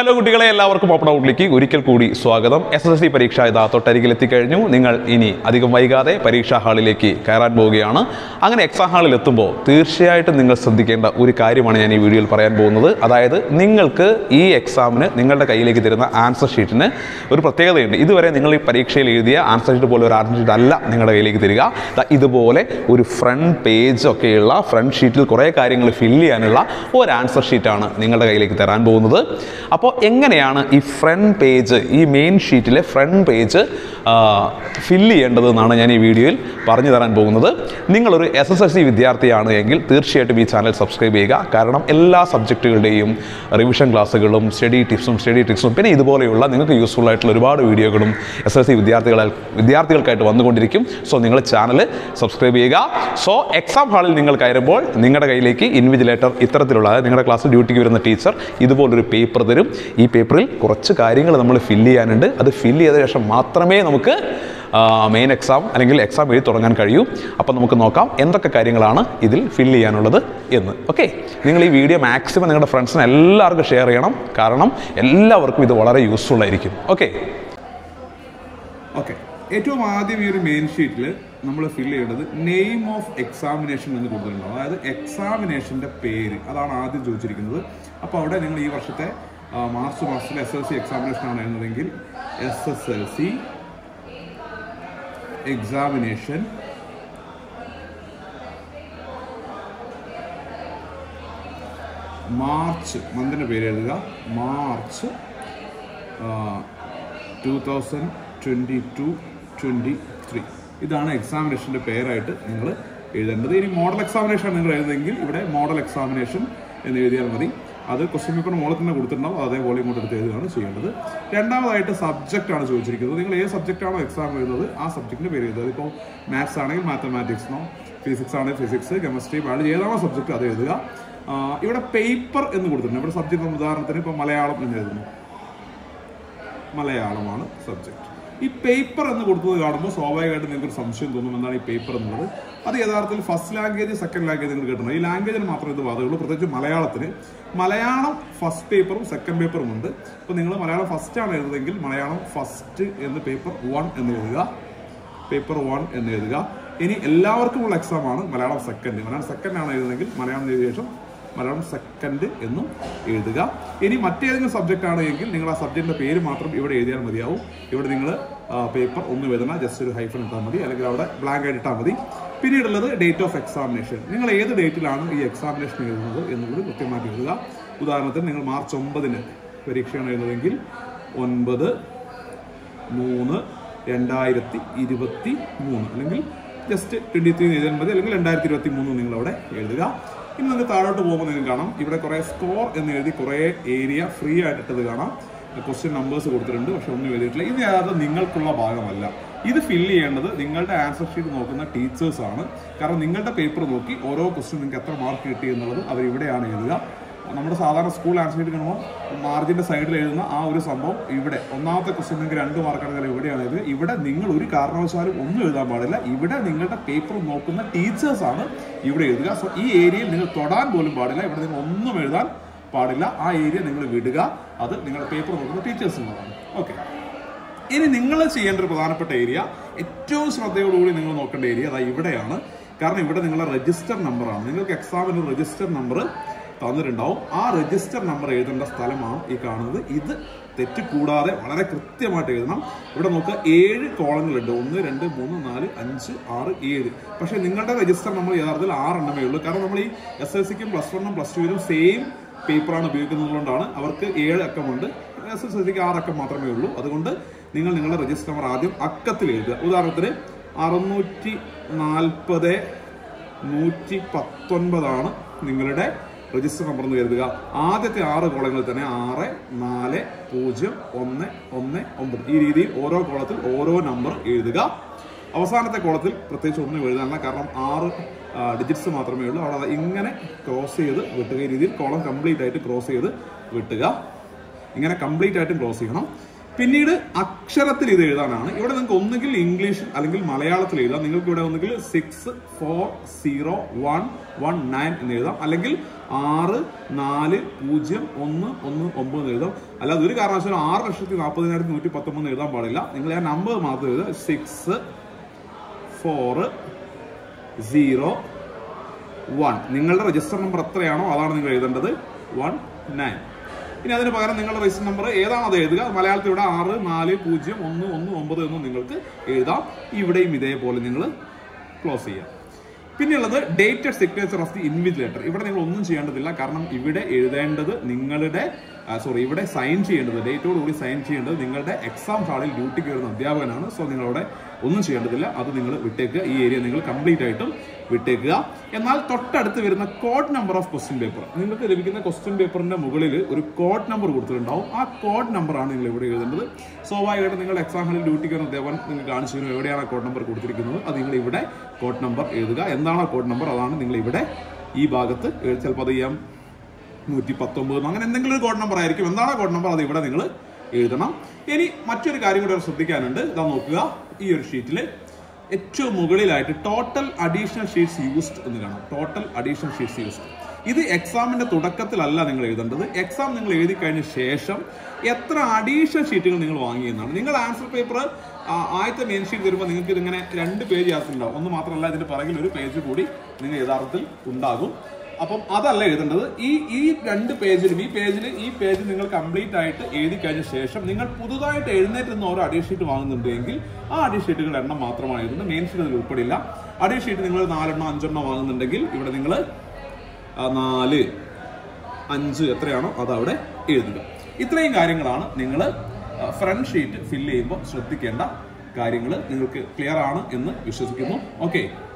hello കുട്ടികളെ എല്ലാവർക്കും open ഔട്ടിലേക്ക് ഒരിക്കൽ കൂടി സ്വാഗതം എസ് എസ് സി പരീക്ഷ ഇതാ തൊട്ടരികിൽ എത്തിക്കഴിഞ്ഞു നിങ്ങൾ ഇനി അധികം വൈകാതെ പരീക്ഷാ ഹാളിലേക്ക് കയറാൻ പോവുകയാണ് അങ്ങനെ എക്സാം ഹാളിൽ എത്തുമ്പോൾ തീർച്ചയായിട്ടും നിങ്ങൾ ശ്രദ്ധിക്കേണ്ട ഒരു കാര്യമാണ് ഞാൻ ഈ വീഡിയോയിൽ പറയാൻ പോകുന്നത് അതായത് നിങ്ങൾക്ക് ഈ എക്സാമിന് നിങ്ങളുടെ കയ്യിലേക്ക് തരുന്ന ആൻസർ ഷീറ്റിന് ഒരു പ്രത്യേകതയുണ്ട് ഇതുവരെ നിങ്ങൾ ഈ പരീക്ഷയിൽ എഴുതിയ ആൻസർ ഷീറ്റ് പോലെ ഒരു ആൻസർ ഷീറ്റ് അല്ല നിങ്ങളുടെ കയ്യിലേക്ക് തരിക ദാ ഇതുപോലെ ഒരു ഫ്രണ്ട് പേജ് ഒക്കെയുള്ള ഫ്രണ്ട് ഷീറ്റിൽ കുറേ കാര്യങ്ങൾ ഫില്ല് ചെയ്യാനുള്ള ഒരു ആൻസർ ഷീറ്റാണ് നിങ്ങളുടെ കയ്യിലേക്ക് തരാൻ പോകുന്നത് അപ്പോൾ എങ്ങനെയാണ് ഈ ഫ്രണ്ട് പേജ് ഈ മെയിൻ ഷീറ്റിലെ ഫ്രണ്ട് പേജ് ഫില്ല് ചെയ്യേണ്ടത് എന്നാണ് ഞാൻ ഈ വീഡിയോയിൽ പറഞ്ഞു തരാൻ പോകുന്നത് നിങ്ങളൊരു എസ് എസ് എൽ സി വിദ്യാർത്ഥിയാണ് എങ്കിൽ തീർച്ചയായിട്ടും ഈ ചാനൽ സബ്സ്ക്രൈബ് ചെയ്യുക കാരണം എല്ലാ സബ്ജക്റ്റുകളുടെയും റിവിഷൻ ക്ലാസ്സുകളും സ്റ്റഡി ടിപ്സും സ്റ്റഡി ടിപ്സും പിന്നെ ഇതുപോലെയുള്ള നിങ്ങൾക്ക് യൂസ്ഫുൾ ആയിട്ടുള്ള ഒരുപാട് വീഡിയോകളും എസ് എൽ സി വിദ്യാർത്ഥികളെ വിദ്യാർത്ഥികൾക്കായിട്ട് വന്നുകൊണ്ടിരിക്കും സോ നിങ്ങൾ ചാനൽ സബ്സ്ക്രൈബ് ചെയ്യുക സോ എക്സാം ഹാളിൽ നിങ്ങൾ കയറുമ്പോൾ നിങ്ങളുടെ കയ്യിലേക്ക് ഇൻവിജിലേറ്റർ ഇത്തരത്തിലുള്ള അതായത് നിങ്ങളുടെ ക്ലാസ്സിൽ ഡ്യൂട്ടിക്ക് വരുന്ന ടീച്ചർ ഇതുപോലൊരു പേപ്പർ തരും ഈ പേപ്പറിൽ കുറച്ച് കാര്യങ്ങൾ നമ്മൾ ഫില്ല് ചെയ്യാനുണ്ട് അത് ഫില്ല് ചെയ്ത ശേഷം മാത്രമേ നമുക്ക് മെയിൻ എക്സാം അല്ലെങ്കിൽ എക്സാം എഴുതി തുടങ്ങാൻ കഴിയൂ അപ്പം നമുക്ക് നോക്കാം എന്തൊക്കെ കാര്യങ്ങളാണ് ഇതിൽ ഫില്ല് ചെയ്യാനുള്ളത് എന്ന് ഓക്കെ നിങ്ങൾ ഈ വീഡിയോ മാക്സിമം നിങ്ങളുടെ ഫ്രണ്ട്സിന് എല്ലാവർക്കും ഷെയർ ചെയ്യണം കാരണം എല്ലാവർക്കും ഇത് വളരെ യൂസ്ഫുൾ ആയിരിക്കും ഓക്കെ ഓക്കെ ഏറ്റവും ആദ്യം ഈ ഒരു മെയിൻ ഷീറ്റിൽ നമ്മൾ ഫില്ല് ചെയ്യേണ്ടത് നെയിം ഓഫ് എക്സാമിനേഷൻ എന്ന് കൊടുത്തിട്ടുണ്ടാവും അതായത് എക്സാമിനേഷന്റെ പേര് അതാണ് ആദ്യം ചോദിച്ചിരിക്കുന്നത് അപ്പോൾ അവിടെ നിങ്ങൾ ഈ വർഷത്തെ ആ, മാർച്ച് മാസത്തിൽ എസ് എൽ സി എക്സാമിനേഷൻ ആണ് എഴുതുന്നതെങ്കിൽ S S L C examination March മന്തിൻ്റെ പേര് എഴുതുക March two thousand twenty two twenty three ഇതാണ് എക്സാമിനേഷൻ്റെ പേരായിട്ട് നിങ്ങൾ എഴുതേണ്ടത് ഇനി മോഡൽ എക്സാമിനേഷൻ നിങ്ങൾ എഴുതുമെങ്കിൽ ഇവിടെ മോഡൽ എക്സാമിനേഷൻ എന്ന് എഴുതിയാൽ മതി അത് ക്വസ്റ്റ്യൻ പേപ്പർ മോളിൽ തന്നെ കൊടുത്തിട്ടുണ്ടാവും അതേപോലെ ഇങ്ങോട്ട് എടുത്ത് എഴുതുകയാണ് ചെയ്യേണ്ടത് രണ്ടാമതായിട്ട് സബ്ജക്റ്റ് ആണ് ചോദിച്ചിരിക്കുന്നത് നിങ്ങൾ ഏത് സബ്ജക്റ്റ് ആണോ എക്സാം എഴുതുന്നത് ആ സബ്ജക്റ്റിൻ്റെ പേര് എഴുതുക ഇപ്പോൾ മാത്സ് ആണെങ്കിൽ മാത്തമാറ്റിക്സിനോ ഫിസിക്സ് ആണെങ്കിൽ ഫിസിക്സ് കെമിസ്ട്രി ബയോളജി ഏതാണോ സബ്ജക്റ്റ് അത് എഴുതുക ആ, ഇവിടെ പേപ്പർ എന്ന് കൊടുത്തിട്ടുണ്ട് ഇവിടെ സബ്ജക്റ്റ് ഉദാഹരണത്തിന് ഇപ്പോൾ മലയാളം എന്ന് എഴുതുന്നു മലയാളമാണ് സബ്ജക്റ്റ് ഈ പേപ്പർ എന്ന് കൊടുത്തത് കാണുമ്പോൾ സ്വാഭാവികമായിട്ടും നിങ്ങൾക്ക് ഒരു സംശയം തോന്നും എന്താണ് ഈ പേപ്പർ എന്നുള്ളത് അത് യഥാർത്ഥത്തിൽ ഫസ്റ്റ് ലാംഗ്വേജ് സെക്കൻഡ് ലാംഗ്വേജ് നിങ്ങൾ കേട്ടിട്ടുണ്ട് ഈ ലാംഗ്വേജിന് മാത്രമേ ഇത് ബാധകമുള്ളൂ പ്രത്യേകിച്ച് മലയാളത്തിന് മലയാളം ഫസ്റ്റ് പേപ്പറും സെക്കൻഡ് പേപ്പറും ഉണ്ട് അപ്പോൾ നിങ്ങൾ മലയാളം ഫസ്റ്റ് ആണ് എഴുതുന്നതെങ്കിൽ മലയാളം ഫസ്റ്റ് എന്ന് പേപ്പർ വൺ എന്ന് എഴുതുക പേപ്പർ വൺ എന്ന് എഴുതുക ഇനി എല്ലാവർക്കുമുള്ള എക്സാം ആണ് മലയാളം സെക്കൻഡ് മലയാളം സെക്കൻഡ് ആണ് എഴുതുന്നതെങ്കിൽ മലയാളം എഴുതിയ ശേഷം മലയാളം സെക്കൻഡ് എന്നും എഴുതുക ഇനി മറ്റേതെങ്കിലും സബ്ജക്റ്റ് ആണ് എങ്കിൽ നിങ്ങൾ ആ സബ്ജക്റ്റിന്റെ പേര് മാത്രം ഇവിടെ എഴുതിയാൽ മതിയാവും ഇവിടെ നിങ്ങൾ പേപ്പർ ഒന്നും എഴുതണം ജസ്റ്റ് ഒരു ഹൈഫൺ ഇട്ടാൽ മതി അല്ലെങ്കിൽ അവിടെ ബ്ലാങ്ക് ആയിട്ട് ഇട്ടാൽ മതി പിന്നീടുള്ളത് ഡേറ്റ് ഓഫ് എക്സാമിനേഷൻ നിങ്ങൾ ഏത് ഡേറ്റിലാണ് ഈ എക്സാമിനേഷൻ എഴുതുന്നത് എന്നുള്ളത് കൃത്യമായിട്ട് എഴുതുക ഉദാഹരണത്തിന് നിങ്ങൾ മാർച്ച് ഒമ്പതിന് പരീക്ഷയാണ് എഴുതുന്നതെങ്കിൽ ഒൻപത് മൂന്ന് രണ്ടായിരത്തി ഇരുപത്തി മൂന്ന് അല്ലെങ്കിൽ ജസ്റ്റ് ട്വൻറ്റി ത്രീ എഴുതാൻ മതി അല്ലെങ്കിൽ രണ്ടായിരത്തി ഇരുപത്തി മൂന്ന് നിങ്ങൾ അവിടെ എഴുതുക ഇനി നിങ്ങൾക്ക് താഴോട്ട് പോകുമ്പോൾ നിങ്ങൾക്ക് കാണാം ഇവിടെ കുറേ സ്കോർ എന്ന് എഴുതി കുറേ ഏരിയ ഫ്രീ ആയിട്ടിട്ടത് കാണാം ക്വസ്റ്റ്യൻ നമ്പേഴ്സ് കൊടുത്തിട്ടുണ്ട് പക്ഷെ ഒന്നും എഴുതിയിട്ടില്ല ഇത് അത് നിങ്ങൾക്കുള്ള ഭാഗമല്ല ഇത് ഫില്ല് ചെയ്യേണ്ടത് നിങ്ങളുടെ ആൻസർ ഷീറ്റ് നോക്കുന്ന ടീച്ചേഴ്സ് ആണ് കാരണം നിങ്ങളുടെ പേപ്പർ നോക്കി ഓരോ ക്വസ്റ്റ്യൻ നിങ്ങൾക്ക് എത്ര മാർക്ക് കിട്ടി എന്നുള്ളത് അവർ ഇവിടെയാണ് എഴുതുക നമ്മുടെ സാധാരണ സ്കൂൾ ആൻസർ ഷീറ്റ് കാണുമ്പോൾ മാർജിന്റെ സൈഡിൽ എഴുതുന്ന ആ ഒരു സംഭവം ഇവിടെ ഒന്നാമത്തെ ക്വസ്റ്റ്യൻ നിങ്ങൾക്ക് രണ്ട് മാർക്കാണെങ്കിൽ ഇവിടെയാണ് എഴുതുക ഇവിടെ നിങ്ങൾ ഒരു കാരണവശാലും ഒന്നും എഴുതാൻ പാടില്ല ഇവിടെ നിങ്ങളുടെ പേപ്പർ നോക്കുന്ന ടീച്ചേഴ്സ് ആണ് ഇവിടെ എഴുതുക സോ ഈ ഏരിയയിൽ നിങ്ങൾ തൊടാൻ പോലും പാടില്ല ഇവിടെ നിങ്ങൾ ഒന്നും എഴുതാൻ പാടില്ല ആ ഏരിയ നിങ്ങൾ വിടുക അത് നിങ്ങളുടെ പേപ്പർ നോക്കുന്ന ടീച്ചേഴ്സിനുള്ളതാണ് ഓക്കെ ഇനി നിങ്ങൾ ചെയ്യേണ്ട ഒരു പ്രധാനപ്പെട്ട ഏരിയ ഏറ്റവും ശ്രദ്ധയോടുകൂടി നിങ്ങൾ നോക്കേണ്ട ഏരിയ അതാ ഇവിടെയാണ് കാരണം ഇവിടെ നിങ്ങളുടെ രജിസ്റ്റർ നമ്പറാണ് നിങ്ങൾക്ക് എക്സാമിന് രജിസ്റ്റർ നമ്പർ തന്നിട്ടുണ്ടാവും ആ രജിസ്റ്റർ നമ്പർ എഴുതേണ്ട സ്ഥലമാണ് ഈ കാണുന്നത് ഇത് തെറ്റ് കൂടാതെ വളരെ കൃത്യമായിട്ട് എഴുതണം ഇവിടെ നോക്കുക ഏഴ് കോളങ്ങളുണ്ട് ഒന്ന് രണ്ട് മൂന്ന് നാല് അഞ്ച് ആറ് ഏഴ് പക്ഷേ നിങ്ങളുടെ രജിസ്റ്റർ നമ്പർ യഥാർത്ഥത്തിൽ ആറെണ്ണമേ ഉള്ളൂ കാരണം നമ്മൾ ഈ എസ് എൽ സിക്കും പ്ലസ് വണ്ണും പ്ലസ് ടുവിനും സെയിം പേപ്പറാണ് ഉപയോഗിക്കുന്നത് കൊണ്ടാണ് അവർക്ക് ഏഴ് അക്കമുണ്ട് എസ് എസ് എൽ സിക്ക് ആറ് അക്കം മാത്രമേ ഉള്ളൂ അതുകൊണ്ട് നിങ്ങൾ നിങ്ങളുടെ രജിസ്റ്റർ നമ്പർ ആദ്യം അക്കത്തിൽ എഴുതുക ഉദാഹരണത്തിന് അറുന്നൂറ്റി നാൽപ്പത് നൂറ്റി പത്തൊൻപതാണ് നിങ്ങളുടെ രജിസ്റ്റർ നമ്പർ എന്ന് കരുതുക ആദ്യത്തെ ആറ് കോളങ്ങളിൽ തന്നെ ആറ് നാല് പൂജ്യം ഒന്ന് ഒന്ന് ഒമ്പത് ഈ രീതിയിൽ ഓരോ കോളത്തിൽ ഓരോ നമ്പർ എഴുതുക അവസാനത്തെ കോളത്തിൽ പ്രത്യേകിച്ച് ഒന്നും എഴുതാനില്ല കാരണം ആറ് ഡിജിറ്റ്സ് മാത്രമേ ഉള്ളൂ അവിടെ അത് ഇങ്ങനെ ക്രോസ് ചെയ്ത് വിട്ടുക ഈ രീതിയിൽ കോളം കംപ്ലീറ്റ് ആയിട്ട് ക്രോസ് ചെയ്ത് വിട്ടുക ഇങ്ങനെ കംപ്ലീറ്റ് ആയിട്ട് ക്ലോസ് ചെയ്യണം പിന്നീട് അക്ഷരത്തിൽ ഇത് എഴുതാനാണ് ഇവിടെ നിങ്ങൾക്ക് ഒന്നുകിൽ ഇംഗ്ലീഷ് അല്ലെങ്കിൽ മലയാളത്തിൽ എഴുതാം നിങ്ങൾക്ക് ഇവിടെ ഒന്നുകിൽ six four zero one one nine എന്ന് എഴുതാം അല്ലെങ്കിൽ ആറ് നാല് പൂജ്യം ഒന്ന് ഒന്ന് ഒമ്പത് എന്ന് എഴുതാം അല്ലാതെ ഒരു കാരണവശാലും ആറ് ലക്ഷത്തി നാൽപ്പതിനായിരത്തി നൂറ്റി പത്തൊമ്പത് എഴുതാൻ പാടില്ല നിങ്ങൾ ആ നമ്പർ മാത്രം എഴുതുക സിക്സ് ഫോർ സീറോ വൺ നിങ്ങളുടെ രജിസ്റ്റർ നമ്പർ എത്രയാണോ അതാണ് നിങ്ങൾ എഴുതേണ്ടത് വൺ നയൻ ഇനി അതിന് പകരം നിങ്ങളുടെ രജിസ്റ്റർ നമ്പർ ഏതാണോ അത് എഴുതുക മലയാളത്തിൽ ഇവിടെ ആറ് നാല് പൂജ്യം ഒന്ന് ഒന്ന് ഒമ്പത് എന്നും നിങ്ങൾക്ക് എഴുതാം ഇവിടെയും ഇതേപോലെ നിങ്ങൾ ക്ലോസ് ചെയ്യാം പിന്നെയുള്ളത് dated signature of the invigilator ഇവിടെ നിങ്ങൾ ഒന്നും ചെയ്യേണ്ടതില്ല കാരണം ഇവിടെ എഴുതേണ്ടത് നിങ്ങളുടെ സോറി ഇവിടെ സൈൻ ചെയ്യേണ്ടത് ഡേറ്റോട് കൂടി സൈൻ ചെയ്യേണ്ടത് നിങ്ങളുടെ എക്സാം ഹാളിൽ ഡ്യൂട്ടിക്ക് വരുന്ന അധ്യാപകനാണ് സോ നിങ്ങളവിടെ ഒന്നും ചെയ്യേണ്ടതില്ല അത് നിങ്ങൾ വിട്ടേക്കുക ഈ ഏരിയ നിങ്ങൾ കംപ്ലീറ്റ് ആയിട്ടും വിട്ടേക്കുക എന്നാൽ തൊട്ടടുത്ത് വരുന്ന code number of question paper നിങ്ങൾക്ക് ലഭിക്കുന്ന ക്വസ്റ്റ്യൻ പേപ്പറിന്റെ മുകളിൽ ഒരു കോഡ് നമ്പർ കൊടുത്തിട്ടുണ്ടാവും ആ കോഡ് നമ്പറാണ് നിങ്ങൾ ഇവിടെ എഴുതേണ്ടത് സ്വാഭാവികമായിട്ടും നിങ്ങൾ എക്സാം ഹാളിൽ ഡ്യൂട്ടിക്ക് വരുന്ന അധ്യാപകൻ നിങ്ങൾ കാണിച്ചു തരും എവിടെയാണ് ആ കോഡ് നമ്പർ കൊടുത്തിരിക്കുന്നത് അത് നിങ്ങൾ ഇവിടെ കോഡ് നമ്പർ എഴുതുക എന്താണ് ആ കോഡ് നമ്പർ അതാണ് നിങ്ങൾ ഇവിടെ ഈ ഭാഗത്ത് എഴു- ചിലപ്പോൾ അത് ചെയ്യാം നൂറ്റി പത്തൊമ്പത് അങ്ങനെ എന്തെങ്കിലും ഒരു കോഡ് നമ്പർ ആയിരിക്കും എന്താണ് കോഡ് നമ്പർ അത് ഇവിടെ നിങ്ങൾ എഴുതണം ഇനി മറ്റൊരു കാര്യം കൂടെ ശ്രദ്ധിക്കാനുണ്ട് ഇതാ നോക്കുക ഈ ഒരു ഷീറ്റിൽ ഏറ്റവും മുകളിലായിട്ട് ടോട്ടൽ അഡീഷണൽ ഷീറ്റ്സ് യൂസ്ഡ് എന്ന് കാണാം ടോട്ടൽ അഡീഷണൽ ഷീറ്റ്സ് യൂസ്ഡ് ഇത് എക്സാമിന്റെ തുടക്കത്തിലല്ല നിങ്ങൾ എഴുതേണ്ടത് എക്സാം നിങ്ങൾ എഴുതി കഴിഞ്ഞ ശേഷം എത്ര അഡീഷണൽ ഷീറ്റുകൾ നിങ്ങൾ വാങ്ങിയെന്നാണ് നിങ്ങൾ ആൻസർ പേപ്പർ ആദ്യത്തെ മെയിൻ ഷീറ്റ് വരുമ്പോൾ നിങ്ങൾക്ക് ഇതിങ്ങനെ രണ്ട് പേജ് ആക്കുന്നുണ്ടാവും ഒന്ന് മാത്രമല്ല ഇതിന്റെ പിറകിൽ ഒരു പേജ് കൂടി നിങ്ങൾ യഥാർത്ഥത്തിൽ ഉണ്ടാകും അപ്പം അതല്ല എഴുതേണ്ടത് ഈ ഈ രണ്ട് പേജിലും ഈ പേജിൽ ഈ പേജ് നിങ്ങൾ കംപ്ലീറ്റ് ആയിട്ട് എഴുതി കഴിഞ്ഞ ശേഷം നിങ്ങൾ പുതുതായിട്ട് എഴുന്നേറ്റ് നിന്ന് ഓരോ അഡീഷ് ഷീറ്റ് വാങ്ങുന്നുണ്ടെങ്കിൽ ആ അഡീഷ് ഷീറ്റുകളുടെ എണ്ണം മാത്രമാണ് എഴുതുന്നത് മെയിൻ ഷീറ്റ് അതിൽ ഉൾപ്പെടില്ല അഡീഷ് ഷീറ്റ് നിങ്ങൾ നാലെണ്ണം അഞ്ചെണ്ണം വാങ്ങുന്നുണ്ടെങ്കിൽ ഇവിടെ നിങ്ങൾ നാല് അഞ്ച് എത്രയാണോ അത് അവിടെ എഴുതുക ഇത്രയും കാര്യങ്ങളാണ് നിങ്ങൾ ഫ്രണ്ട് ഷീറ്റ് ഫില്ല് ചെയ്യുമ്പോൾ ശ്രദ്ധിക്കേണ്ട കാര്യങ്ങൾ നിങ്ങൾക്ക് ക്ലിയർ ആണ് എന്ന് വിശ്വസിക്കുന്നു ഓക്കെ